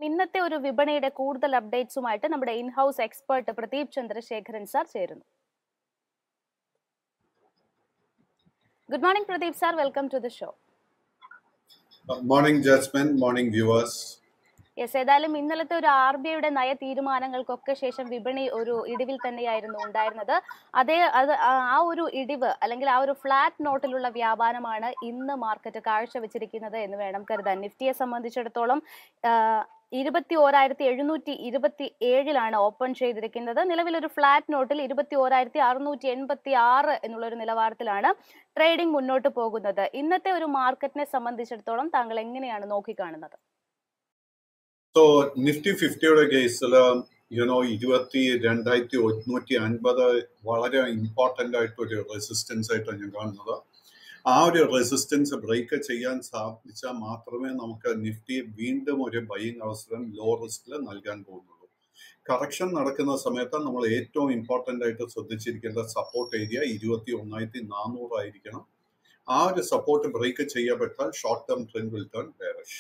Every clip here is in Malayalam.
ഇന്നത്തെ ഒരു വിപണിയുടെ കൂടുതൽ അപ്ഡേറ്റ്സുമായിട്ട് നമ്മുടെ in house expert Pradeep Chandrasekharan sir ചേരുന്നു good morning Pradeep sir welcome to the show Uh, Morning, Jasmine. Morning, viewers. Yes ഏതായാലും ഇന്നലത്തെ ഒരു ആർ ബി ഐയുടെ നയ തീരുമാനങ്ങൾക്കൊക്കെ ശേഷം വിപണി ഒരു ഇടിവിൽ തന്നെയായിരുന്നു ഉണ്ടായിരുന്നത് അതേ അത് ആ- ആ ഒരു ഇടിവ് അല്ലെങ്കിൽ ആ ഒരു ഫ്ലാറ്റ് നോട്ടിലുള്ള വ്യാപാരമാണ് ഇന്ന് മാർക്കറ്റ് കാഴ്ചവെച്ചിരിക്കുന്നത് എന്ന് വേണം കരുതാൻ നിഫ്റ്റിയെ സംബന്ധിച്ചിടത്തോളം ഇരുപത്തി ഓരായിരത്തി എഴുന്നൂറ്റി ഇരുപത്തി ഏഴിലാണ് ഓപ്പൺ ചെയ്തിരിക്കുന്നത് നിലവിൽ ഒരു ഫ്ലാറ്റ് നോട്ടിൽ ഇരുപത്തി ഓരായിരത്തി അറുന്നൂറ്റി എൺപത്തി ആറ് എന്നുള്ള ഒരു നിലവാരത്തിലാണ് ട്രേഡിംഗ് മുന്നോട്ട് പോകുന്നത് ഇന്നത്തെ ഒരു മാർക്കറ്റിനെ സംബന്ധിച്ചിടത്തോളം താങ്കൾ എങ്ങനെയാണ് നോക്കിക്കാണുന്നത് So, നിഫ്റ്റി ഫിഫ്റ്റിയുടെ കേസിൽ യുനോ ഇരുപത്തി രണ്ടായിരത്തി ഒരുന്നൂറ്റി അൻപത് വളരെ ഇമ്പോർട്ടൻ്റ് ആയിട്ടൊരു റെസിസ്റ്റൻസ് ആയിട്ടാണ് ഞാൻ കാണുന്നത് ആ ഒരു റെസിസ്റ്റൻസ് ബ്രേക്ക് ചെയ്യാൻ സാധിച്ചാൽ മാത്രമേ നമുക്ക് നിഫ്റ്റി വീണ്ടും ഒരു ബൈയിങ് അവസരം ലോ റിസ്കിൽ നൽകാൻ പോകുന്നുള്ളൂ കറക്ഷൻ നടക്കുന്ന സമയത്ത് നമ്മൾ ഏറ്റവും ഇമ്പോർട്ടൻ്റ് ആയിട്ട് ശ്രദ്ധിച്ചിരിക്കേണ്ട സപ്പോർട്ട് ഏരിയ ഇരുപത്തി ഒന്നായിരത്തി നാനൂറായിരിക്കണം ആ ഒരു സപ്പോർട്ട് ബ്രേക്ക് ചെയ്യപ്പെട്ടാൽ short term trend will turn bearish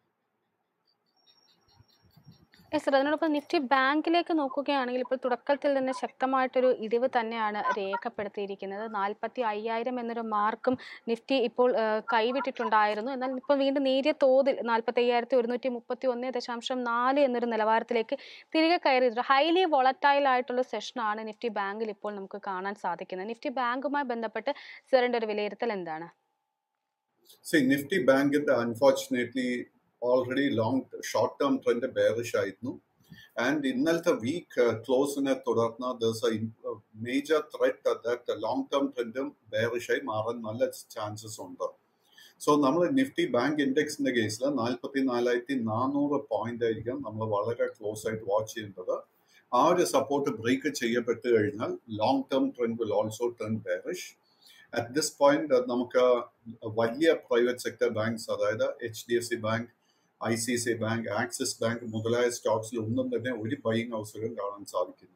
yes sir അതിനോടൊപ്പം നിഫ്റ്റി ബാങ്കിലേക്ക് നോക്കുകയാണെങ്കിൽ ഇപ്പോൾ തുടക്കത്തിൽ തന്നെ ശക്തമായിട്ടൊരു ഇടിവ് തന്നെയാണ് രേഖപ്പെടുത്തിയിരിക്കുന്നത് നാൽപ്പത്തി അയ്യായിരം എന്നൊരു മാർക്കും നിഫ്റ്റി ഇപ്പോൾ ആ, കൈവിട്ടിട്ടുണ്ടായിരുന്നു എന്നാൽ ഇപ്പോൾ വീണ്ടും നേരിയ തോതിൽ നാൽപ്പത്തി അയ്യായിരത്തി ഒരുന്നൂറ്റി മുപ്പത്തി ഒന്ന് ദശാംശം നാല് എന്നൊരു നിലവാരത്തിലേക്ക് തിരികെ കയറിയിട്ടുണ്ട് ഹൈലി വോളറ്റൈൽ ആയിട്ടുള്ള സെഷനാണ് നിഫ്റ്റി ബാങ്കിൽ ഇപ്പോൾ നമുക്ക് കാണാൻ സാധിക്കുന്നത് നിഫ്റ്റി ബാങ്കുമായി ബന്ധപ്പെട്ട് സാറിൻ്റെ ഒരു വിലയിരുത്തൽ എന്താണ് See, Nifty Bank in the unfortunately already long short term trend bearish ആയിരുന്നു ആൻഡ് ഇന്നലത്തെ വീക്ക് ക്ലോസിനെ തുടർന്ന് there's a major threat that long term ട്രെൻഡും ബെയറിഷായി മാറാൻ നല്ല ചാൻസസ് ഉണ്ട് സോ നമ്മൾ നിഫ്റ്റി ബാങ്ക് ഇൻഡെക്സിന്റെ കേസിൽ നാൽപ്പത്തി നാലായിരത്തി നാനൂറ് പോയിന്റ് ആയിരിക്കും നമ്മൾ വളരെ ക്ലോസ് ആയിട്ട് വാച്ച് ചെയ്യേണ്ടത് ആ ഒരു സപ്പോർട്ട് ബ്രേക്ക് ചെയ്യപ്പെട്ട് കഴിഞ്ഞാൽ long term trend will also turn bearish at this point നമുക്ക് വലിയ പ്രൈവറ്റ് സെക്ടർ ബാങ്ക്സ് അതായത് H D F C bank I C C bank Axis bank മുതലായ സ്റ്റോക്സിൽ ഒന്നും തന്നെ ഒരു ബൈങ് അവസരം കാണാൻ സാധിക്കുന്നില്ല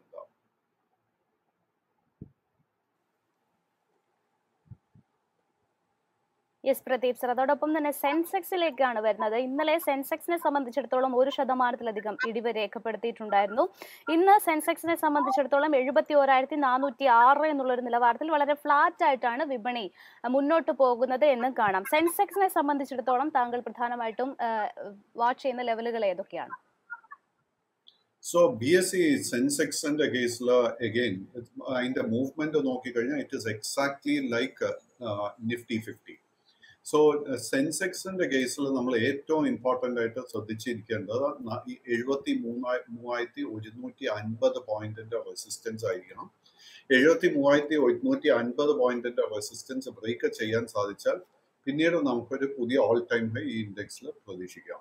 യെസ് പ്രദീപ് സർ അതോടൊപ്പം തന്നെ സെൻസെക്സിലേക്കാണ് വരുന്നത് ഇന്നലെ സെൻസെക്സിനെ സംബന്ധിച്ചിടത്തോളം ഒരു ശതമാനത്തിലധികം ഇടിവ് രേഖപ്പെടുത്തിയിട്ടുണ്ടായിരുന്നു ഇന്ന് സെൻസെക്സിനെ സംബന്ധിച്ചിടത്തോളം എഴുപത്തി ഓരായിരത്തി നാനൂറ്റി ആറ് എന്നുള്ള ഒരു നിലവാരത്തിൽ വളരെ ഫ്ലാറ്റ് ആയിട്ടാണ് വിപണി അഹ്, മുന്നോട്ട് പോകുന്നത് എന്ന് കാണാം സെൻസെക്സിനെ സംബന്ധിച്ചിടത്തോളം താങ്കൾ പ്രധാനമായിട്ടും വാച്ച് ചെയ്യുന്ന ലെവലുകൾ ഏതൊക്കെയാണ് സോ ബി എസ് സി സെൻസെക്സിന്റെ കേസിൽ അഗെയിൻ അതിന്റെ മൂവ്മെന്റ് നോക്കിക്കഴിഞ്ഞാൽ it is exactly like Nifty fifty so സെൻസെക്സിന്റെ കേസിൽ നമ്മൾ ഏറ്റവും ഇമ്പോർട്ടൻ്റ് ആയിട്ട് ശ്രദ്ധിച്ചിരിക്കേണ്ടത് ന- ഈ എഴുപത്തി മൂന്നായി മൂവായിരത്തി ഒരുന്നൂറ്റി അൻപത് പോയിന്റിന്റെ റെസിസ്റ്റൻസ് ആയിരിക്കണം എഴുപത്തി മൂവായിരത്തി ഒരുന്നൂറ്റി അൻപത് പോയിന്റിന്റെ റെസിസ്റ്റൻസ് ബ്രേക്ക് ചെയ്യാൻ സാധിച്ചാൽ പിന്നീട് നമുക്കൊരു പുതിയ ഓൾ ടൈം ഹൈ ഈ ഇൻഡെക്സിൽ പ്രതീക്ഷിക്കാം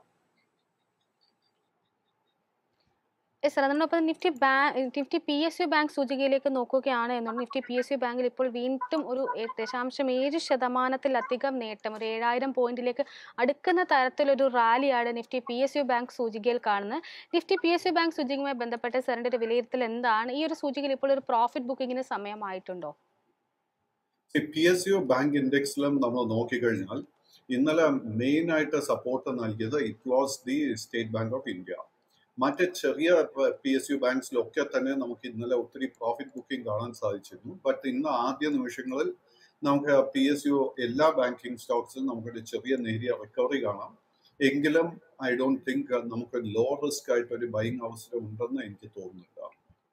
യെസ് സർ അതിനൊപ്പം Nifty bank Nifty P S U bank സൂചികയിലേക്ക് നോക്കുകയാണ് എന്നുള്ളത് നിഫ്റ്റി പി എസ് യു ബാങ്കിൽ ഇപ്പോൾ വീണ്ടും ഒരു എ- ദശാംശം ഏഴ് ശതമാനത്തിലധികം നേട്ടം ഒരു ഏഴായിരം പോയിന്റിലേക്ക് അടുക്കുന്ന തരത്തിലൊരു റാലിയാണ് Nifty P S U bank സൂചികയിൽ കാണുന്നത് Nifty P S U bank സൂചികയുമായി ബന്ധപ്പെട്ട് സാറിൻ്റെ ഒരു വിലയിരുത്തൽ എന്താണ് ഈ ഒരു സൂചികയിൽ ഇപ്പോൾ ഒരു പ്രോഫിറ്റ് ബുക്കിങ്ങിന് സമയമായിട്ടുണ്ടോ പി എസ് യു ബാങ്ക് ഇൻഡെക്സിലും നമ്മൾ നോക്കിക്കഴിഞ്ഞാൽ ഇന്നലെ മെയിൻ ആയിട്ട് സപ്പോർട്ട് നൽകിയത് it was the State Bank of India മറ്റ് ചെറിയ പി എസ് യു ബാങ്ക്സിലൊക്കെ തന്നെ നമുക്ക് ഇന്നലെ ഒത്തിരി പ്രോഫിറ്റ് ബുക്കിംഗ് കാണാൻ സാധിച്ചിരുന്നു ബട്ട് ഇന്ന് ആദ്യ നിമിഷങ്ങളിൽ നമുക്ക് പി എസ് യു എല്ലാ ബാങ്കിങ് സ്റ്റോക്സിലും നമുക്കൊരു ചെറിയ നേരിയ റിക്കവറി കാണാം എങ്കിലും ഐ ഡോണ്ട് തിങ്ക് നമുക്ക് ലോ റിസ്ക് ആയിട്ട് ഒരു ബൈങ് അവസരം ഉണ്ടെന്ന് എനിക്ക് തോന്നുന്നില്ല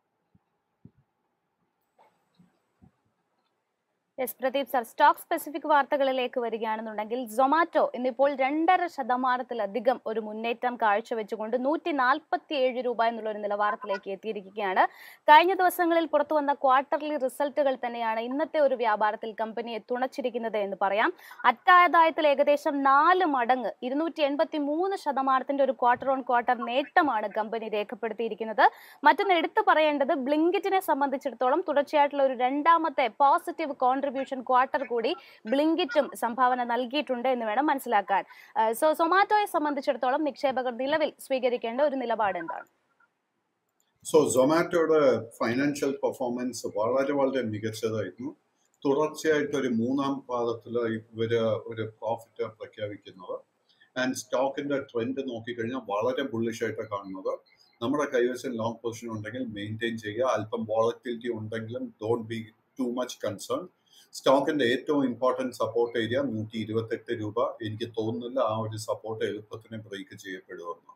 yes Pradeep sir stock specific വാർത്തകളിലേക്ക് വരികയാണെന്നുണ്ടെങ്കിൽ സൊമാറ്റോ ഇന്നിപ്പോൾ രണ്ടര ശതമാനത്തിലധികം ഒരു മുന്നേറ്റം കാഴ്ചവെച്ചുകൊണ്ട് നൂറ്റി നാൽപ്പത്തി ഏഴ് രൂപ എന്നുള്ള ഒരു നിലവാരത്തിലേക്ക് എത്തിയിരിക്കുകയാണ് കഴിഞ്ഞ ദിവസങ്ങളിൽ പുറത്തു വന്ന ക്വാർട്ടർലി റിസൾട്ടുകൾ തന്നെയാണ് ഇന്നത്തെ ഒരു വ്യാപാരത്തിൽ കമ്പനിയെ തുണച്ചിരിക്കുന്നത് എന്ന് പറയാം അറ്റാദായത്തിൽ ഏകദേശം നാല് മടങ്ങ് ഇരുന്നൂറ്റി എൺപത്തി മൂന്ന് ശതമാനത്തിന്റെ ഒരു ക്വാർട്ടർ ഓൺ ക്വാർട്ടർ നേട്ടമാണ് കമ്പനി രേഖപ്പെടുത്തിയിരിക്കുന്നത് മറ്റൊന്ന് എടുത്തു പറയേണ്ടത് ബ്ലിങ്കിറ്റിനെ സംബന്ധിച്ചിടത്തോളം തുടർച്ചയായിട്ടുള്ള ഒരു രണ്ടാമത്തെ പോസിറ്റീവ് കോൺട്രിബ്യൂഷൻ ക്വാർട്ടർ കൂടി ബ്ലിങ്കിറ്റും സംഭാവന നൽകിയിട്ടുണ്ട് എന്ന് വേണം മനസ്സിലാക്കാൻ സോ സൊമാറ്റോയെ സംബന്ധിച്ചിടത്തോളം നിക്ഷേപകർ നിലവിൽ സ്വീകരിക്കേണ്ട ഒരു നിലപാട് എന്താണ് സോ സൊമാറ്റോയുടെ ഫൈനാൻഷ്യൽ പെർഫോമൻസ് വളരെ വളരെ മികച്ചതായിരുന്നു തുടർച്ചയായിട്ട് ഒരു മൂന്നാം പാദത്തിൽ ഇവര് ഒരു പ്രോഫിറ്റ് പ്രഖ്യാപിക്കുന്നത് ആൻഡ് സ്റ്റോക്കിന്റെ ട്രെൻഡ് നോക്കിക്കഴിഞ്ഞാൽ വളരെ ബുള്ളിഷ് ആയിട്ട് കാണുന്നത് നമ്മുടെ കൈവശം ലോങ് പൊസിഷൻ ഉണ്ടെങ്കിൽ മെയിൻറ്റെയിൻ ചെയ്യുക അല്പം വോളറ്റിലിറ്റി ഉണ്ടെങ്കിലും don't be too much concern സ്റ്റോക്കിന്റെ ഏറ്റവും ഇമ്പോർട്ടൻറ്റ് സപ്പോർട്ട് ഏരിയ നൂറ്റി ഇരുപത്തെട്ട് രൂപ എനിക്ക് തോന്നുന്നില്ല ആ ഒരു സപ്പോർട്ട് എളുപ്പത്തിന് ബ്രേക്ക് ചെയ്യപ്പെടുമെന്ന്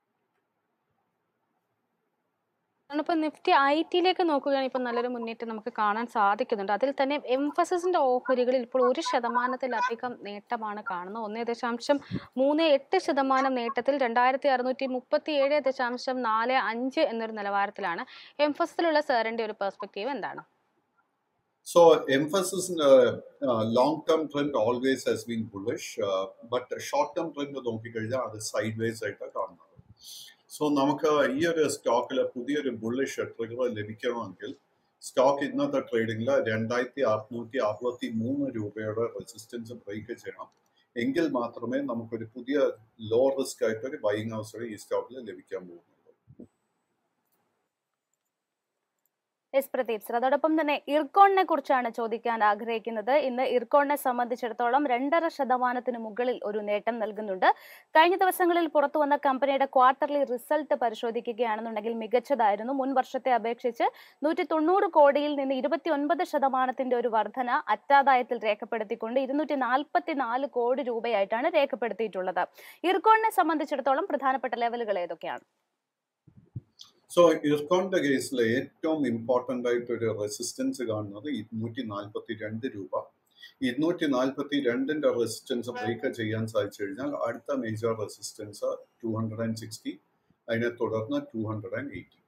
ഇപ്പൊ നിഫ്റ്റി ഐ ടിയിലേക്ക് നോക്കുകയാണെങ്കിൽ ഇപ്പൊ നല്ലൊരു മുന്നേറ്റം നമുക്ക് കാണാൻ സാധിക്കുന്നുണ്ട് അതിൽ തന്നെ എംഫസിന്റെ ഓഹരികളിൽ ഇപ്പോൾ ഒരു ശതമാനത്തിലധികം നേട്ടമാണ് കാണുന്നത് ഒന്നേ ദശാംശം മൂന്ന് എട്ട് ശതമാനം നേട്ടത്തിൽ രണ്ടായിരത്തി അറുന്നൂറ്റി മുപ്പത്തി ഏഴ് ദശാംശം നാല് അഞ്ച് എന്നൊരു നിലവാരത്തിലാണ് എംഫസിലുള്ള സാറിന്റെ ഒരു പെർസ്പെക്റ്റീവ് എന്താണ് So emphasis in uh, uh, long-term trend always has been bullish, uh, but short-term trend നോക്കിക്കഴിഞ്ഞാൽ അത് സൈഡ് വേസ് ആയിട്ടാണ് കാണുന്നത് സോ നമുക്ക് ഈ ഒരു സ്റ്റോക്കിൽ പുതിയൊരു ബുള്ളിഷ് ട്രിഗർ ലഭിക്കണമെങ്കിൽ സ്റ്റോക്ക് ഇന്നത്തെ ട്രേഡിംഗിൽ രണ്ടായിരത്തി അറുന്നൂറ്റി അറുപത്തി മൂന്ന് രൂപയുടെ റെസിസ്റ്റൻസ് ബ്രേക്ക് ചെയ്യണം എങ്കിൽ മാത്രമേ നമുക്കൊരു പുതിയ ലോ റിസ്ക് ആയിട്ട് ഒരു ബൈങ് അവസരം ഈ സ്റ്റോക്കിൽ ലഭിക്കാൻ പോകുന്നുള്ളൂ എസ് പ്രദീപ് സർ അതോടൊപ്പം തന്നെ ഇർക്കോണിനെ കുറിച്ചാണ് ചോദിക്കാൻ ആഗ്രഹിക്കുന്നത് ഇന്ന് ഇർക്കോണിനെ സംബന്ധിച്ചിടത്തോളം രണ്ടര ശതമാനത്തിന് മുകളിൽ ഒരു നേട്ടം നൽകുന്നുണ്ട് കഴിഞ്ഞ ദിവസങ്ങളിൽ പുറത്തു വന്ന കമ്പനിയുടെ ക്വാർട്ടർലി റിസൾട്ട് പരിശോധിക്കുകയാണെന്നുണ്ടെങ്കിൽ മികച്ചതായിരുന്നു മുൻ വർഷത്തെ അപേക്ഷിച്ച് നൂറ്റി തൊണ്ണൂറ് കോടിയിൽ നിന്ന് ഇരുപത്തി ഒൻപത് ശതമാനത്തിന്റെ ഒരു വർധന അറ്റാദായത്തിൽ രേഖപ്പെടുത്തിക്കൊണ്ട് ഇരുന്നൂറ്റി നാൽപ്പത്തി നാല് കോടി രൂപയായിട്ടാണ് രേഖപ്പെടുത്തിയിട്ടുള്ളത് ഇർക്കോണിനെ സംബന്ധിച്ചിടത്തോളം പ്രധാനപ്പെട്ട ലെവലുകൾ ഏതൊക്കെയാണ് സോ ഇർക്കോണിന്റെ കേസിൽ ഏറ്റവും ഇമ്പോർട്ടൻ്റ് ആയിട്ട് ഒരു റെസിസ്റ്റൻസ് കാണുന്നത് ഇരുന്നൂറ്റി നാൽപ്പത്തി രണ്ട് രൂപ ഇരുന്നൂറ്റി നാൽപ്പത്തി രണ്ടിന്റെ റെസിസ്റ്റൻസ് ബ്രേക്ക് ചെയ്യാൻ സാധിച്ചു കഴിഞ്ഞാൽ അടുത്ത major resistance two hundred and sixty അതിനെ തുടർന്ന് two hundred and eighty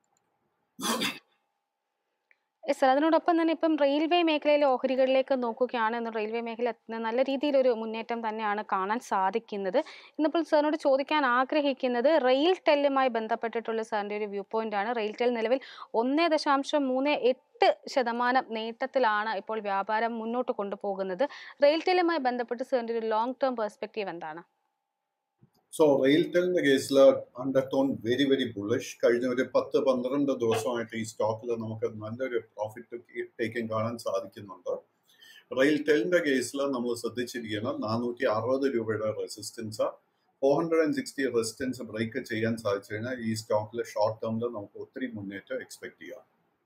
sir അതിനോടൊപ്പം തന്നെ ഇപ്പം റെയിൽവേ മേഖലയിലെ ഓഹരികളിലേക്ക് നോക്കുകയാണെന്ന് റെയിൽവേ മേഖല നല്ല രീതിയിലൊരു മുന്നേറ്റം തന്നെയാണ് കാണാൻ സാധിക്കുന്നത് ഇന്നിപ്പോൾ സാറിനോട് ചോദിക്കാൻ ആഗ്രഹിക്കുന്നത് റെയിൽ ടെല്ലുമായി ബന്ധപ്പെട്ടിട്ടുള്ള സാറിൻ്റെ ഒരു വ്യൂ പോയിന്റ് ആണ് റെയിൽ ടെൽ നിലവിൽ ഒന്നേ ദശാംശം മൂന്ന് എട്ട് ശതമാനം നേട്ടത്തിലാണ് ഇപ്പോൾ വ്യാപാരം മുന്നോട്ട് കൊണ്ടുപോകുന്നത് റെയിൽ ടെല്ലുമായി ബന്ധപ്പെട്ട് സാറിൻ്റെ ഒരു ലോങ് ടേം പെർസ്പെക്റ്റീവ് എന്താണ് സോ റെയിൽടെലിന്റെ കേസിൽ അണ്ടർടോൺ വെരി വെരി ബുള്ളിഷ് കഴിഞ്ഞ ഒരു പത്ത് പന്ത്രണ്ട് ദിവസമായിട്ട് ഈ സ്റ്റോക്കിൽ നമുക്ക് നല്ലൊരു പ്രോഫിറ്റ് ടേക്കിംഗ് കാണാൻ സാധിക്കുന്നുണ്ട് റെയിൽടെലിന്റെ കേസിൽ നമ്മൾ ശ്രദ്ധിച്ചിരിക്കണം നാനൂറ്റി അറുപത് രൂപയുടെ resistance four hundred and sixty resistance break ചെയ്യാൻ സാധിച്ചു കഴിഞ്ഞാൽ ഈ സ്റ്റോക്കിൽ ഷോർട്ട് ടേമിൽ നമുക്ക് ഒത്തിരി മുന്നേറ്റം എക്സ്പെക്ട് ചെയ്യാം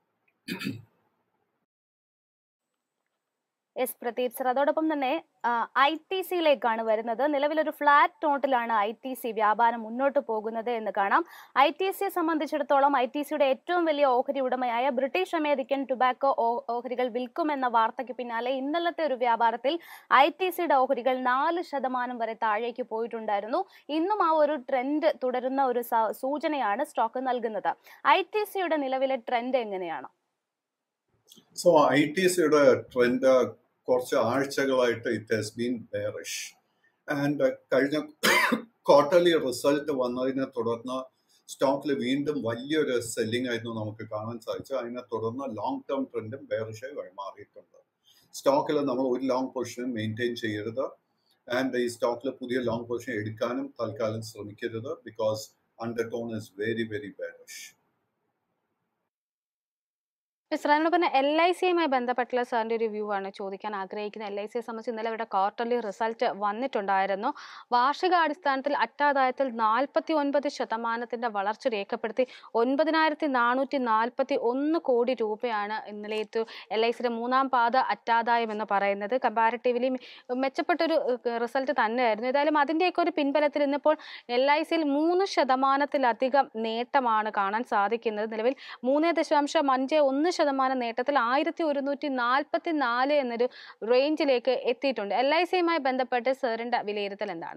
എസ് പ്രദീപ് സർ അതോടൊപ്പം തന്നെ ഐ ടി സിയിലേക്കാണ് വരുന്നത് നിലവിലൊരു ഫ്ലാറ്റ് നോട്ടിലാണ് ഐ ടി സി വ്യാപാരം മുന്നോട്ട് പോകുന്നത് എന്ന് കാണാം ഐ ടി സിയെ സംബന്ധിച്ചിടത്തോളം ഐ ടി സിയുടെ ഏറ്റവും വലിയ ഓഹരി ഉടമയായ ബ്രിട്ടീഷ് അമേരിക്കൻ ടുബാക്കോ ഓഹരികൾ വിൽക്കുമെന്ന വാർത്തയ്ക്ക് പിന്നാലെ ഇന്നലത്തെ ഒരു വ്യാപാരത്തിൽ ഐ ടി സിയുടെ ഓഹരികൾ നാല് ശതമാനം വരെ താഴേക്ക് പോയിട്ടുണ്ടായിരുന്നു ഇന്നും ആ ഒരു ട്രെൻഡ് തുടരുന്ന ഒരു സൂചനയാണ് സ്റ്റോക്ക് നൽകുന്നത് ഐ ടി സിയുടെ നിലവിലെ ട്രെൻഡ് എങ്ങനെയാണ് സോ ഐ ടി സിയുടെ ട്രെൻഡ് കുറച്ച് ആഴ്ചകളായിട്ട് it has been bearish and കഴിഞ്ഞ ക്വാർട്ടർലി റിസൾട്ട് വന്നതിനെ തുടർന്ന് സ്റ്റോക്കിൽ വീണ്ടും വലിയൊരു സെല്ലിംഗ് ആയിരുന്നു നമുക്ക് കാണാൻ സാധിച്ചത് അതിനെ തുടർന്ന് ലോങ് ടേം ട്രെൻഡും ബെയറിഷായി മാറിയിട്ടുണ്ട് സ്റ്റോക്കിൽ നമ്മൾ ഒരു ലോങ് പൊസിഷൻ മെയിൻറ്റെയിൻ ചെയ്യരുത് ആൻഡ് ഈ സ്റ്റോക്കിൽ പുതിയ ലോങ് പൊസിഷൻ എടുക്കാനും തൽക്കാലം ശ്രമിക്കരുത് because under tone is very very bearish ഇസ്രായേലിനൊപ്പം എൽ ഐ സിയുമായി ബന്ധപ്പെട്ടുള്ള സാറിൻ്റെ ഒരു വ്യൂ ആണ് ചോദിക്കാൻ ആഗ്രഹിക്കുന്നത് എൽ ഐ സിയെ സംബന്ധിച്ച് ഇന്നലെ ഇവിടെ ക്വാർട്ടർലി റിസൾട്ട് വന്നിട്ടുണ്ടായിരുന്നു വാർഷികാടിസ്ഥാനത്തിൽ അറ്റാദായത്തിൽ നാൽപ്പത്തി ഒൻപത് ശതമാനത്തിൻ്റെ വളർച്ച രേഖപ്പെടുത്തി ഒൻപതിനായിരത്തി നാനൂറ്റി നാൽപ്പത്തി ഒന്ന് കോടി രൂപയാണ് ഇന്നലത്തെ എൽ ഐ സിയുടെ മൂന്നാം പാത അറ്റാദായം എന്ന് പറയുന്നത് കമ്പാരിറ്റീവ്ലി മെച്ചപ്പെട്ടൊരു റിസൾട്ട് തന്നെയായിരുന്നു ഏതായാലും അതിൻ്റെയൊക്കെ ഒരു പിൻബലത്തിൽ ഇന്നിപ്പോൾ എൽ ഐ സിയിൽ മൂന്ന് ശതമാനത്തിലധികം നേട്ടമാണ് കാണാൻ സാധിക്കുന്നത് നിലവിൽ മൂന്ന് ദശാംശം അഞ്ച് ഒന്ന് ശതമാനം നേട്ടത്തിൽ ആയിരത്തി ഒരുന്നൂറ്റി നാൽപ്പത്തി നാല് എന്നൊരു റേഞ്ചിലേക്ക് എത്തിയിട്ടുണ്ട് എൽ ഐ സിയുമായി ബന്ധപ്പെട്ട് സാറിന്റെ വിലയിരുത്തൽ എന്താണ്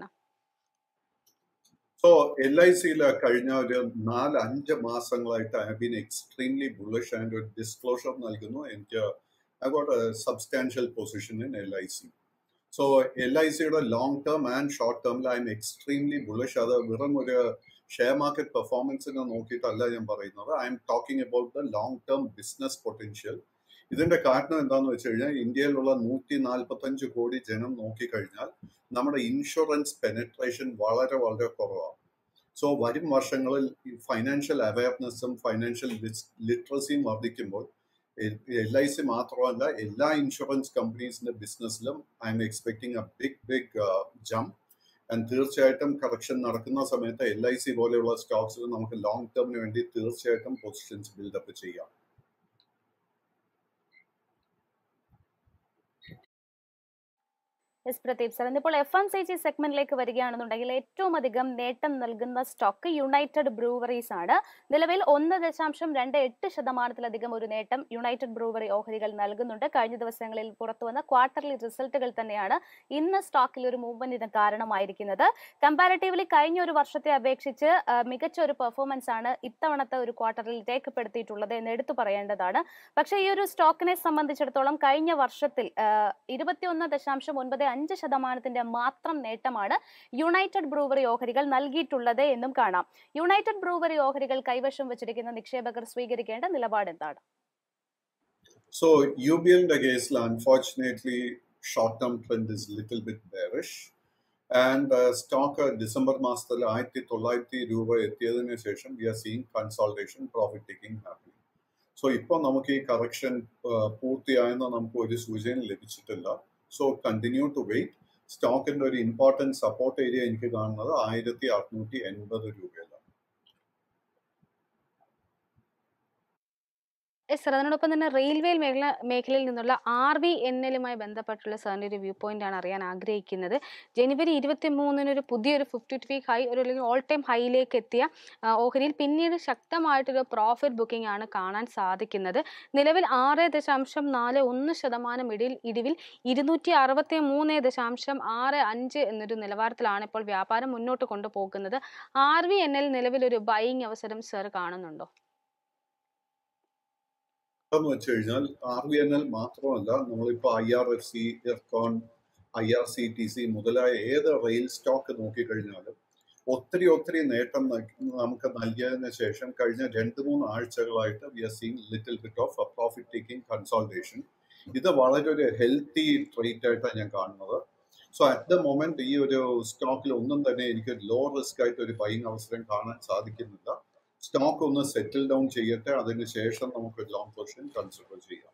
സോ എൽ ഐ സിയിൽ കഴിഞ്ഞ ഒരു നാല് അഞ്ച് മാസങ്ങളായിട്ട് I been extremely bullish and ഒരു ഡിസ്ക്ലോഷർ നൽകുന്നു എനിക്ക് I got a substantial position in L I C so L I സിയുടെ ലോങ് ടേം ആൻഡ് ഷോർട്ട് ടേമിൽ ഐ എം എക്സ്ട്രീംലി ബുള്ളിഷ് അത് വെറും ഒരു ഷെയർ മാർക്കറ്റ് പെർഫോമൻസിനെ നോക്കിയിട്ടല്ല ഞാൻ പറയുന്നത് I'm talking about the long term business potential ഇതിന്റെ കാരണം എന്താണെന്ന് വെച്ച് കഴിഞ്ഞാൽ ഇന്ത്യയിലുള്ള നൂറ്റി നാൽപ്പത്തഞ്ച് കോടി ജനം നോക്കിക്കഴിഞ്ഞാൽ നമ്മുടെ ഇൻഷുറൻസ് പെനട്രേഷൻ വളരെ വളരെ കുറവാണ് സോ വരും വർഷങ്ങളിൽ ഫൈനാൻഷ്യൽ അവയർനെസ്സും ഫൈനാൻഷ്യൽ ലിറ്ററസിയും വർദ്ധിക്കുമ്പോൾ എൽ ഐ സി മാത്രമല്ല എല്ലാ ഇൻഷുറൻസ് കമ്പനീസിന്റെ ബിസിനസ്സിലും I'm expecting a big big jump and തീർച്ചയായിട്ടും കറക്ഷൻ നടക്കുന്ന സമയത്ത് എൽ ഐ സി പോലെയുള്ള സ്റ്റോക്സിൽ നമുക്ക് ലോങ് ടേമിന് വേണ്ടി തീർച്ചയായിട്ടും പൊസിഷൻസ് ബിൽഡപ്പ് ചെയ്യാം എസ് പ്രദീപ് സർ ഇന്നിപ്പോൾ എഫ് എം സി ജി സെഗ്മെന്റിലേക്ക് വരികയാണെന്നുണ്ടെങ്കിൽ ഏറ്റവും അധികം നേട്ടം നൽകുന്ന സ്റ്റോക്ക് യുണൈറ്റഡ് ബ്രൂവറീസ് ആണ് നിലവിൽ ഒന്ന് ദശാംശം രണ്ട് എട്ട് ശതമാനത്തിലധികം ഒരു നേട്ടം യുണൈറ്റഡ് ബ്രൂവറി ഓഹരികൾ നൽകുന്നുണ്ട് കഴിഞ്ഞ ദിവസങ്ങളിൽ പുറത്തുവന്ന ക്വാർട്ടർലി റിസൾട്ടുകൾ തന്നെയാണ് ഇന്ന് സ്റ്റോക്കിൽ ഒരു മൂവ്മെന്റിന് കാരണമായിരിക്കുന്നത് കമ്പാരിറ്റീവ്ലി കഴിഞ്ഞ ഒരു വർഷത്തെ അപേക്ഷിച്ച് ആ, മികച്ച ഒരു പെർഫോമൻസ് ആണ് ഇത്തവണത്തെ ഒരു ക്വാർട്ടറിൽ രേഖപ്പെടുത്തിയിട്ടുള്ളത് എന്ന് എടുത്തു പറയേണ്ടതാണ് പക്ഷേ ഈ ഒരു സ്റ്റോക്കിനെ സംബന്ധിച്ചിടത്തോളം കഴിഞ്ഞ വർഷത്തിൽ ഇരുപത്തിയൊന്ന് ദശാംശം ഒൻപത് അഞ്ച് ശതമാനത്തിന്റെ മാത്രം നേട്ടമാണ് യുണൈറ്റഡ് ബ്രൂവറി ഓഹരികൾ നൽകിയിട്ടുള്ളത് എന്നും കാണാം യുണൈറ്റഡ് ബ്രൂവറി ഓഹരികൾ കൈവശം വെച്ചിരിക്കുന്ന നിക്ഷേപകർ സ്വീകരിക്കേണ്ട നിലപാട് എന്താണ് So UBL ന്റെ കേസിൽ unfortunately short term trend is little bit bearish. And stock December മാസത്തിൽ ആയിരത്തി തൊള്ളായിരത്തി രൂപ എത്തിയതിനു ശേഷം we are seeing consolidation profit taking happy so ഇപ്പോൾ നമുക്ക് ഈ കറക്ഷൻ പൂർത്തിയായെന്ന് നമുക്ക് ഒരു സൂചന ലഭിച്ചിട്ടില്ല സോ കണ്ടിന്യൂ ടു വെയിറ്റ് സ്റ്റോക്കിന്റെ ഒരു ഇമ്പോർട്ടൻറ്റ് സപ്പോർട്ട് ഏരിയ എനിക്ക് കാണുന്നത് ആയിരത്തി അറുന്നൂറ്റി എൺപത് രൂപയിലാണ് എസ് സർ അതിനോടൊപ്പം തന്നെ റെയിൽവേ മേഖല മേഖലയിൽ നിന്നുള്ള ആർ വി എൻ എല്ലുമായി ബന്ധപ്പെട്ടുള്ള സാറിൻ്റെ ഒരു വ്യൂ പോയിന്റ് ആണ് അറിയാൻ ആഗ്രഹിക്കുന്നത് ജനുവരി ഇരുപത്തി മൂന്നിന് ഒരു പുതിയൊരു ഫിഫ്റ്റി ടു വീക്ക് ഹൈ ഒരു അല്ലെങ്കിൽ ഓൾ ടൈം ഹൈയിലേക്ക് എത്തിയ ആ, ഓഹരിയിൽ പിന്നീട് ശക്തമായിട്ടൊരു പ്രോഫിറ്റ് ബുക്കിംഗ് ആണ് കാണാൻ സാധിക്കുന്നത് നിലവിൽ ആറ് ദശാംശം നാല് ഒന്ന് ശതമാനം ഇടിൽ ഇടിവിൽ ഇരുന്നൂറ്റി അറുപത്തി മൂന്ന് ദശാംശം ആറ് അഞ്ച് എന്നൊരു നിലവാരത്തിലാണ് ഇപ്പോൾ വ്യാപാരം മുന്നോട്ട് കൊണ്ടുപോകുന്നത് ആർ വി എൻ എൽ നിലവിൽ ഒരു ബൈയിങ് അവസരം സർ കാണുന്നുണ്ടോ എന്ന് വെച്ച് കഴിഞ്ഞാൽ ആർ വി എൻ എൽ മാത്രമല്ല നമ്മളിപ്പോൾ I R F C Ircon I R C T C മുതലായ ഏത് റെയിൽ സ്റ്റോക്ക് നോക്കിക്കഴിഞ്ഞാലും ഒത്തിരി ഒത്തിരി നേട്ടം നൽ- നമുക്ക് നൽകിയതിന് ശേഷം കഴിഞ്ഞ രണ്ട് മൂന്ന് ആഴ്ചകളായിട്ട് we are seeing little bit of profit taking consolidation ഇത് വളരെ ഒരു ഹെൽത്തി ട്രേറ്റ് ആയിട്ടാണ് ഞാൻ കാണുന്നത് സോ അറ്റ് ദ മൊമെന്റ് ഈ ഒരു സ്റ്റോക്കിൽ ഒന്നും തന്നെ എനിക്ക് ലോ റിസ്ക് ആയിട്ട് ഒരു ബൈങ് അവസരം കാണാൻ സാധിക്കുന്നില്ല സ്റ്റോക്ക് ഒന്ന് സെറ്റിൽ ഡൗൺ ചെയ്യട്ടെ അതിന് ശേഷം നമുക്ക് ലോങ് പൊസിഷൻ കൺസിഡർ ചെയ്യാം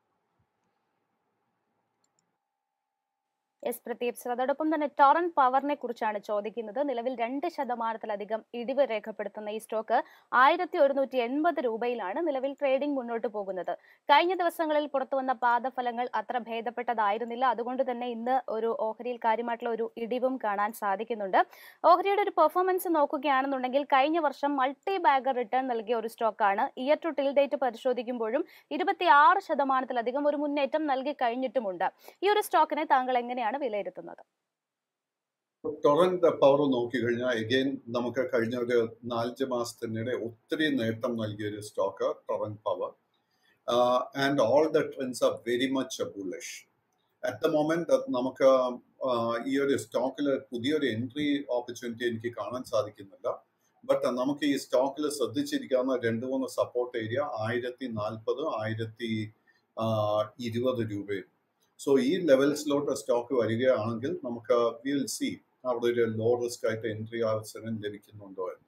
എസ് പ്രദീപ് സർ അതോടൊപ്പം തന്നെ ടോറൻ പവറിനെ കുറിച്ചാണ് ചോദിക്കുന്നത് നിലവിൽ രണ്ട് ശതമാനത്തിലധികം ഇടിവ് രേഖപ്പെടുത്തുന്ന ഈ സ്റ്റോക്ക് ആയിരത്തി ഒരുന്നൂറ്റി എൺപത് രൂപയിലാണ് നിലവിൽ ട്രേഡിംഗ് മുന്നോട്ട് പോകുന്നത് കഴിഞ്ഞ ദിവസങ്ങളിൽ പുറത്തുവന്ന പാദഫലങ്ങൾ അത്ര ഭേദപ്പെട്ടതായിരുന്നില്ല അതുകൊണ്ട് തന്നെ ഇന്ന് ഒരു ഓഹരിയിൽ കാര്യമായിട്ടുള്ള ഒരു ഇടിവും കാണാൻ സാധിക്കുന്നുണ്ട് ഓഹരിയുടെ ഒരു പെർഫോമൻസ് നോക്കുകയാണെന്നുണ്ടെങ്കിൽ കഴിഞ്ഞ വർഷം മൾട്ടി ബാഗർ റിട്ടേൺ നൽകിയ ഒരു സ്റ്റോക്കാണ് ഇയർ ടു ടിൽ ഡേറ്റ് പരിശോധിക്കുമ്പോഴും ഇരുപത്തിയാറ് ശതമാനത്തിലധികം ഒരു മുന്നേറ്റം നൽകി കഴിഞ്ഞിട്ടുമുണ്ട് ഈ ഒരു സ്റ്റോക്കിനെ താങ്കൾ എങ്ങനെയാണ് വിലയിരുത്തുന്നത് ടൊറന്റ് പവർ നോക്കിക്കഴിഞ്ഞാൽ എഗെയിൻ നമുക്ക് കഴിഞ്ഞ ഒരു നാലഞ്ച് മാസത്തിനിടെ ഒത്തിരി നേട്ടം നൽകിയ ഒരു stock Torrent Power and all the trends are very much bullish at the moment നമുക്ക് ആഹ്, ഈ ഒരു സ്റ്റോക്കിൽ പുതിയൊരു എൻട്രി ഓപ്പർച്യൂണിറ്റി എനിക്ക് കാണാൻ സാധിക്കുന്നില്ല ബട്ട് നമുക്ക് ഈ സ്റ്റോക്കിൽ ശ്രദ്ധിച്ചിരിക്കാവുന്ന രണ്ട് മൂന്ന് സപ്പോർട്ട് ഏരിയ ആയിരത്തി നാൽപ്പത് ആയിരത്തി ഇരുപത് രൂപയും സോ ഈ ലെവൽസിലോട്ട് സ്റ്റോക്ക് വരികയാണെങ്കിൽ നമുക്ക് വിൽ സി അവിടെ ഒരു ലോ റിസ്ക് ആയിട്ട് എൻട്രി അവസരം ലഭിക്കുന്നുണ്ടോ എന്ന്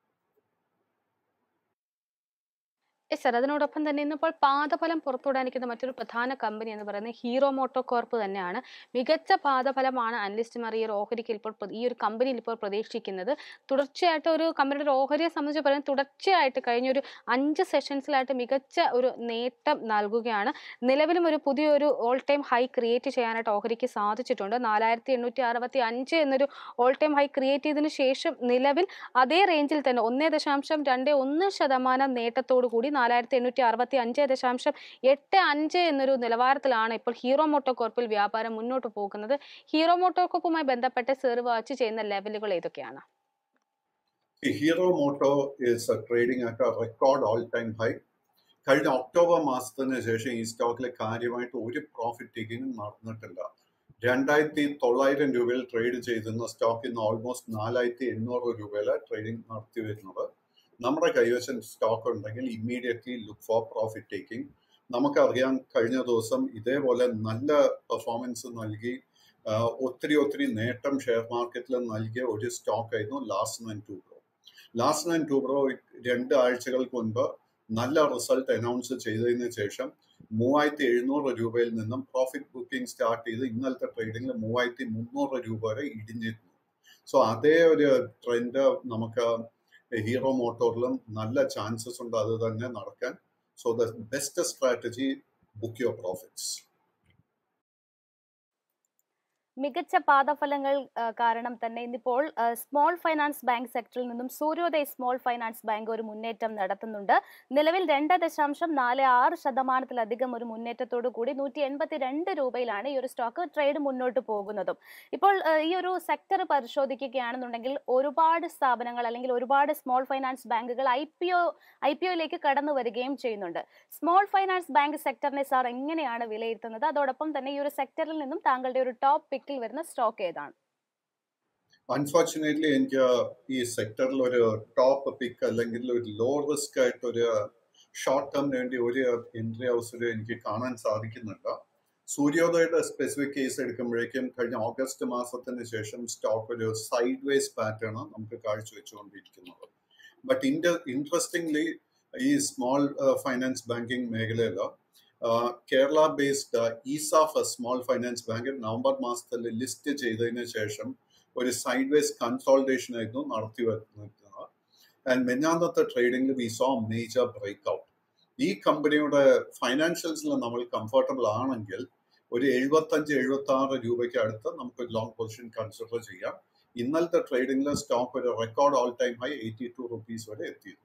എസ് സർ അതിനോടൊപ്പം തന്നെ ഇന്നിപ്പോൾ പാദഫലം പുറത്തുവിടാനിരിക്കുന്ന മറ്റൊരു പ്രധാന കമ്പനി എന്ന് പറയുന്നത് ഹീറോ മോട്ടോ കോർപ്പ് തന്നെയാണ് മികച്ച പാദഫലമാണ് അനലിസ്റ്റുമാർ ഈ ഒരു ഓഹരിക്ക് ഇപ്പോൾ പ്ര- ഈ ഒരു കമ്പനിയിൽ ഇപ്പോൾ പ്രതീക്ഷിക്കുന്നത് തുടർച്ചയായിട്ട് ഒരു കമ്പനിയുടെ ഒരു ഓഹരിയെ സംബന്ധിച്ച് പറയുന്നത് തുടർച്ചയായിട്ട് കഴിഞ്ഞ ഒരു അഞ്ച് സെഷൻസിലായിട്ട് മികച്ച ഒരു നേട്ടം നൽകുകയാണ് നിലവിലും ഒരു പുതിയൊരു ഓൾ ടൈം ഹൈ ക്രിയേറ്റ് ചെയ്യാനായിട്ട് ഓഹരിക്ക് സാധിച്ചിട്ടുണ്ട് നാലായിരത്തി എണ്ണൂറ്റി അറുപത്തി അഞ്ച് എന്നൊരു ഓൾ ടൈം ഹൈ ക്രിയേറ്റ് ചെയ്തതിനു ശേഷം നിലവിൽ അതേ റേഞ്ചിൽ തന്നെ ഒന്നേ ദശാംശം രണ്ട് ഒന്ന് ശതമാനം നേട്ടത്തോടു കൂടി നാലായിരത്തി എണ്ണൂറ്റി അറുപത്തി അഞ്ച് ദശാംശം എട്ട് അഞ്ച് എന്നൊരു നിലവാരത്തിലാണ് ഇപ്പോൾ ഹീറോ മോട്ടോ കോർപ്പിൽ വ്യാപാരം മുന്നോട്ട് പോകുന്നത് ഹീറോ മോട്ടോ കോർപ്പുമായി ബന്ധപ്പെട്ട് സെർ വാച്ച് ചെയ്യുന്ന ലെവലുകൾ ഏതൊക്കെയാണ് ഈ Hero Moto is trading at record all time high കഴിഞ്ഞ ഒക്ടോബർ മാസത്തിന് ശേഷം ഈ സ്റ്റോക്കിൽ കാര്യമായിട്ട് ഒരു പ്രോഫിറ്റ് ടേക്കിങ്ങും നടന്നിട്ടില്ല രണ്ടായിരത്തി തൊള്ളായിരം രൂപയിൽ ട്രേഡ് ചെയ്തിരുന്ന സ്റ്റോക്ക് ഇന്ന് ഓൾമോസ്റ്റ് നാലായിരത്തി എണ്ണൂറ് രൂപയിൽ ട്രേഡിംഗ് നടത്തി വരുന്നത് നമ്മുടെ കൈവശം സ്റ്റോക്ക് ഉണ്ടെങ്കിൽ immediately look for profit taking നമുക്കറിയാം കഴിഞ്ഞ ദിവസം ഇതേപോലെ നല്ല പെർഫോമൻസ് നൽകി ആഹ് ഒത്തിരി ഒത്തിരി നേട്ടം ഷെയർ മാർക്കറ്റിൽ നൽകിയ ഒരു സ്റ്റോക്ക് ആയിരുന്നു last nine to bro last nine to bro രണ്ട് ആഴ്ചകൾക്ക് മുൻപ് നല്ല റിസൾട്ട് അനൗൺസ് ചെയ്തതിന് ശേഷം മൂവായിരത്തി എഴുന്നൂറ് രൂപയിൽ നിന്നും പ്രോഫിറ്റ് ബുക്കിംഗ് സ്റ്റാർട്ട് ചെയ്ത് ഇന്നലത്തെ ട്രേഡിംഗിൽ മൂവായിരത്തി മുന്നൂറ് രൂപ വരെ ഇടിഞ്ഞിരുന്നു സോ അതേ ഒരു ട്രെൻഡ് നമുക്ക് ഹീറോ മോട്ടോറിലും നല്ല ചാൻസസ് ഉണ്ട് അത് തന്നെ നടക്കാൻ so the best strategy book your profits മികച്ച പാദഫലങ്ങൾ ആ, കാരണം തന്നെ ഇന്നിപ്പോൾ ആ, സ്മോൾ ഫൈനാൻസ് ബാങ്ക് സെക്ടറിൽ നിന്നും സൂര്യോദയ് സ്മോൾ ഫൈനാൻസ് ബാങ്ക് ഒരു മുന്നേറ്റം നടത്തുന്നുണ്ട് നിലവിൽ രണ്ട് ദശാംശം നാല് ആറ് ശതമാനത്തിലധികം ഒരു മുന്നേറ്റത്തോടു കൂടി നൂറ്റി എൺപത്തി രണ്ട് രൂപയിലാണ് ഈ ഒരു സ്റ്റോക്ക് ട്രേഡ് മുന്നോട്ട് പോകുന്നതും ഇപ്പോൾ ആ, ഈ ഒരു സെക്ടർ പരിശോധിക്കുകയാണെന്നുണ്ടെങ്കിൽ ഒരുപാട് സ്ഥാപനങ്ങൾ അല്ലെങ്കിൽ ഒരുപാട് സ്മോൾ ഫൈനാൻസ് ബാങ്കുകൾ I P O I P ഒയിലേക്ക് കടന്നു വരികയും ചെയ്യുന്നുണ്ട് സ്മോൾ ഫൈനാൻസ് ബാങ്ക് സെക്ടറിനെ സാർ എങ്ങനെയാണ് വിലയിരുത്തുന്നത് അതോടൊപ്പം തന്നെ ഈ ഒരു സെക്ടറിൽ നിന്നും താങ്കളുടെ ഒരു ടോപ്പ് പിക്കിൽ വരുന്ന സ്റ്റോക്ക് ഏതാണ് അൺഫോർച്ചുനേറ്റ്ലി എനിക്ക് ഈ സെക്ടറിൽ ഒരു ടോപ്പ് പിക്ക് അല്ലെങ്കിൽ ഒരു ലോ റിസ്ക് ആയിട്ട് ഒരു ഷോർട്ട് ടേമിന് വേണ്ടി ഒരു എൻട്രി അവസരം എനിക്ക് കാണാൻ സാധിക്കുന്നില്ല സൂര്യോദയയുടെ സ്പെസിഫിക് കേസ് എടുക്കുമ്പോഴേക്കും കഴിഞ്ഞ ഓഗസ്റ്റ് മാസത്തിന് ശേഷം സ്റ്റോക്ക് ഒരു സൈഡ് വേസ് പാറ്റേൺ നമുക്ക് കാഴ്ചവെച്ചുകൊണ്ടിരിക്കുന്നത് ബട്ട് ഇൻഡ ഇൻട്രസ്റ്റിംഗ്ലി ഈ സ്മോൾ ഫൈനാൻസ് ബാങ്കിങ് മേഖലയിൽ Kerala based ESAF small finance bank November മാസത്തിൽ ലിസ്റ്റ് ചെയ്തതിന് ശേഷം ഒരു സൈഡ് വേസ് കൺസോൾട്ടേഷൻ ആയിരുന്നു നടത്തി വരുന്നത് ആൻഡ് മെന്നാന്നത്തെ ട്രേഡിംഗിൽ we saw major breakout ഈ കമ്പനിയുടെ ഫൈനാൻഷ്യൽസിൽ നമ്മൾ കംഫർട്ടബിൾ ആണെങ്കിൽ ഒരു എഴുപത്തഞ്ച് എഴുപത്തി ആറ് രൂപയ്ക്ക് അടുത്ത് നമുക്ക് ലോങ് പൊസിഷൻ കൺസിഡർ ചെയ്യാം ഇന്നലത്തെ ട്രേഡിംഗിൽ സ്റ്റോക്ക് ഒരു record all time high eighty two rupees വരെ എത്തിയിരുന്നു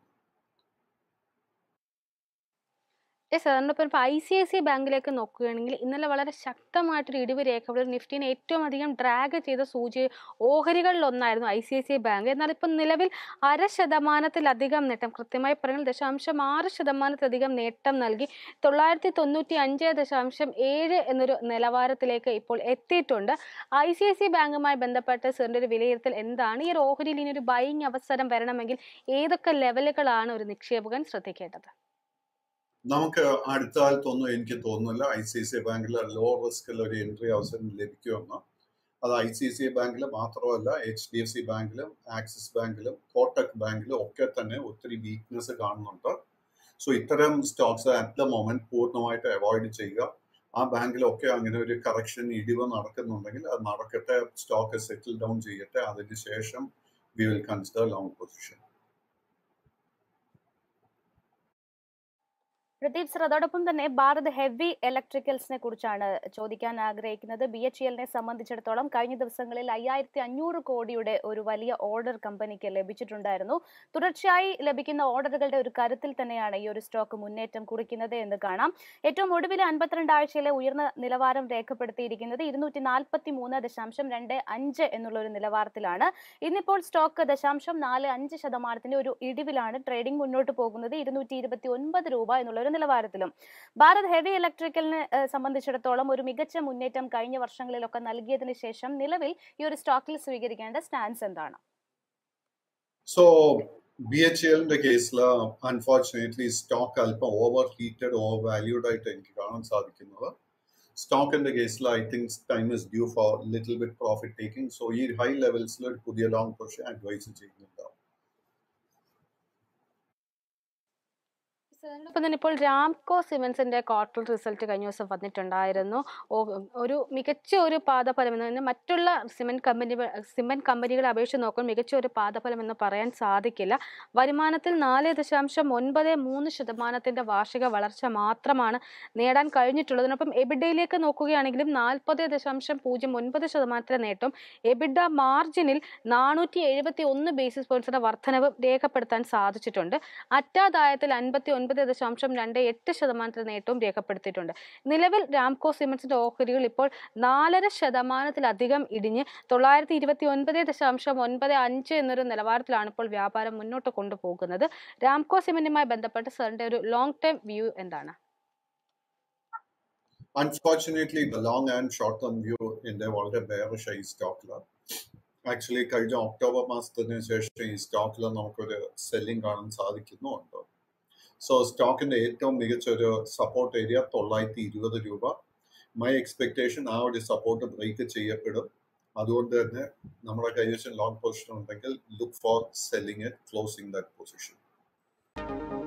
യെസ് അതിനൊപ്പം ഇപ്പോൾ ഐ സി ഐ സി ബാങ്കിലേക്ക് നോക്കുകയാണെങ്കിൽ ഇന്നലെ വളരെ ശക്തമായിട്ടൊരു ഇടിവ് രേഖപ്പെടുത്തി നിഫ്റ്റിനെ ഏറ്റവും അധികം ഡ്രാഗ് ചെയ്ത സൂചി ഓഹരികളിൽ ഒന്നായിരുന്നു I C I C bank എന്നാൽ ഇപ്പം നിലവിൽ അര ശതമാനത്തിലധികം നേട്ടം കൃത്യമായി പറഞ്ഞാൽ ദശാംശം ആറ് ശതമാനത്തിലധികം നേട്ടം നൽകി തൊള്ളായിരത്തി തൊണ്ണൂറ്റി അഞ്ച് ദശാംശം ഏഴ് എന്നൊരു നിലവാരത്തിലേക്ക് ഇപ്പോൾ എത്തിയിട്ടുണ്ട് ഐ സി ഐ സി ബാങ്കുമായി ബന്ധപ്പെട്ട് സാറിൻ്റെ ഒരു വിലയിരുത്തൽ എന്താണ് ഈ ഒരു ഓഹരിയിൽ ഇനി ഒരു ബൈങ് അവസരം വരണമെങ്കിൽ ഏതൊക്കെ ലെവലുകളാണ് ഒരു നിക്ഷേപകൻ ശ്രദ്ധിക്കേണ്ടത് നമുക്ക് അടുത്ത കാലത്തൊന്നും എനിക്ക് തോന്നുന്നില്ല ഐ സി സി ബാങ്കിൽ ലോ റിസ്കിൽ ഒരു എൻട്രി അവസരം ലഭിക്കുമെന്ന് അത് ഐ സി സി ബാങ്കിൽ മാത്രമല്ല എച്ച് ഡി എഫ് സി ബാങ്കിലും ആക്സിസ് ബാങ്കിലും കോട്ടക് ബാങ്കിലും ഒക്കെ തന്നെ ഒത്തിരി വീക്ക്നെസ് കാണുന്നുണ്ട് സോ ഇത്തരം സ്റ്റോക്സ് അറ്റ് ദ മൊമെന്റ് പൂർണ്ണമായിട്ട് അവോയ്ഡ് ചെയ്യുക ആ ബാങ്കിലൊക്കെ അങ്ങനെ ഒരു കറക്ഷൻ ഇടിവ് നടക്കുന്നുണ്ടെങ്കിൽ അത് നടക്കട്ടെ സ്റ്റോക്ക് സെറ്റിൽ ഡൗൺ ചെയ്യട്ടെ അതിന് ശേഷം we will consider long position Pradeep sir അതോടൊപ്പം തന്നെ ഭാരത് ഹെവി ഇലക്ട്രിക്കൽസിനെ കുറിച്ചാണ് ചോദിക്കാൻ ആഗ്രഹിക്കുന്നത് ബി എച്ച് എല്ലിനെ സംബന്ധിച്ചിടത്തോളം കഴിഞ്ഞ ദിവസങ്ങളിൽ അയ്യായിരത്തി അഞ്ഞൂറ് കോടിയുടെ ഒരു വലിയ ഓർഡർ കമ്പനിക്ക് ലഭിച്ചിട്ടുണ്ടായിരുന്നു തുടർച്ചയായി ലഭിക്കുന്ന ഓർഡറുകളുടെ ഒരു കരുത്തിൽ തന്നെയാണ് ഈ ഒരു സ്റ്റോക്ക് മുന്നേറ്റം കുറിക്കുന്നത് എന്ന് കാണാം ഏറ്റവും ഒടുവിലെ അൻപത്തിരണ്ട് ആഴ്ചയിലെ ഉയർന്ന നിലവാരം രേഖപ്പെടുത്തിയിരിക്കുന്നത് ഇരുന്നൂറ്റി നാൽപ്പത്തി മൂന്ന് ദശാംശം രണ്ട് അഞ്ച് എന്നുള്ള ഒരു നിലവാരത്തിലാണ് ഇന്നിപ്പോൾ സ്റ്റോക്ക് ദശാംശം നാല് അഞ്ച് ശതമാനത്തിന്റെ ഒരു ഇടിവിലാണ് ട്രേഡിംഗ് മുന്നോട്ട് പോകുന്നത് ഇരുന്നൂറ്റി ഇരുപത്തി ഒൻപത് രൂപ എന്നുള്ള ഒരു നിലവാരത്തിലും ഭാരത് ഹെവി ഇലക്ട്രിക്കലിനെ ഏഹ്, സംബന്ധിച്ചിടത്തോളം ഒരു മികച്ച മുന്നേറ്റം കഴിഞ്ഞ വർഷങ്ങളിലൊക്കെ നൽകിയതിനു ശേഷം നിലവിൽ ഈ ഒരു സ്റ്റോക്കിൽ സ്വീകരിക്കേണ്ട സ്റ്റാൻസ് എന്താണ് സോ ബി എച്ച് എല്ലിന്റെ കേസിൽ അൺഫോർച്ചുനേറ്റ്ലി സ്റ്റോക്ക് അല്പം ഓവർ ഹീറ്റഡ് ഓവർ വാല്യൂഡ് ആയിട്ട് എനിക്ക് കാണാൻ സാധിക്കുന്നത് സ്റ്റോക്കിന്റെ കേസിൽ I think time is due for little bit profit taking so ഈ ഹൈ ലെവൽസിൽ ഒരു പുതിയ ലോങ് പൊസിഷൻ അഡ്വൈസ് ചെയ്യുന്നുണ്ട് ഇപ്പം തന്നെ ഇപ്പോൾ രാംകോ സിമൻസിന്റെ ക്വാർട്ടർ റിസൾട്ട് കഴിഞ്ഞ ദിവസം വന്നിട്ടുണ്ടായിരുന്നു ഓ- ഒരു മികച്ച ഒരു പാദഫലം എന്ന് പറഞ്ഞാൽ മറ്റുള്ള സിമെന്റ് കമ്പനി സിമെന്റ് കമ്പനികളെ അപേക്ഷിച്ച് നോക്കുമ്പോൾ മികച്ച ഒരു പാദഫലം എന്ന് പറയാൻ സാധിക്കില്ല വരുമാനത്തിൽ നാല് ദശാംശം ഒൻപത് മൂന്ന് ശതമാനത്തിന്റെ വാർഷിക വളർച്ച മാത്രമാണ് നേടാൻ കഴിഞ്ഞിട്ടുള്ളത് അതിനൊപ്പം എബിഡയിലേക്ക് നോക്കുകയാണെങ്കിലും നാൽപ്പത് ദശാംശം പൂജ്യം ഒൻപത് ശതമാനത്തിന്റെ നേട്ടം എബിഡ മാർജിനിൽ നാനൂറ്റി എഴുപത്തി ഒന്ന് ബേസിസ് പോയിന്റ്സിന്റെ വർധനവ് രേഖപ്പെടുത്താൻ സാധിച്ചിട്ടുണ്ട് അറ്റാദായത്തിൽ അൻപത്തി ഒൻപത് ദശാംശം രണ്ട് എട്ട് ശതമാനത്തിന്റെ നേട്ടവും രേഖപ്പെടുത്തിയിട്ടുണ്ട് നിലവിൽ രാംകോ സിമന്റ്സിന്റെ ഓഹരികൾ ഇപ്പോൾ നാലര ശതമാനത്തിലധികം ഇടിഞ്ഞ് തൊള്ളായിരത്തി ഇരുപത്തി ഒൻപത് ദശാംശം ഒൻപത് അഞ്ച് എന്നൊരു നിലവാരത്തിലാണ് ഇപ്പോൾ വ്യാപാരം മുന്നോട്ട് കൊണ്ടുപോകുന്നത് രാംകോ സിമന്റുമായി ബന്ധപ്പെട്ട് സാറിന്റെ ഒരു ലോങ് ടൈം വ്യൂ എന്താണ് unfortunately the long and short term view എൻ്റെ വളരെ ബെയറിഷ് ഈ സ്റ്റോക്കിൽ ആക്ച്വലി കഴിഞ്ഞ ഒക്ടോബർ മാസത്തിന് ശേഷം ഈ സ്റ്റോക്കിൽ നമുക്കൊരു സെല്ലിംഗ് കാണാൻ സാധിക്കുന്നുമുണ്ട് സോ സ്റ്റോക്കിന്റെ ഏറ്റവും മികച്ച ഒരു സപ്പോർട്ട് ഏരിയ തൊള്ളായിരത്തി ഇരുപത് രൂപ മൈ എക്സ്പെക്ടേഷൻ ആ ഒരു സപ്പോർട്ട് ബ്രേക്ക് ചെയ്യപ്പെടും അതുകൊണ്ട് തന്നെ നമ്മുടെ കൈവശം ലോങ് പൊസിഷൻ ഉണ്ടെങ്കിൽ look for selling it closing that position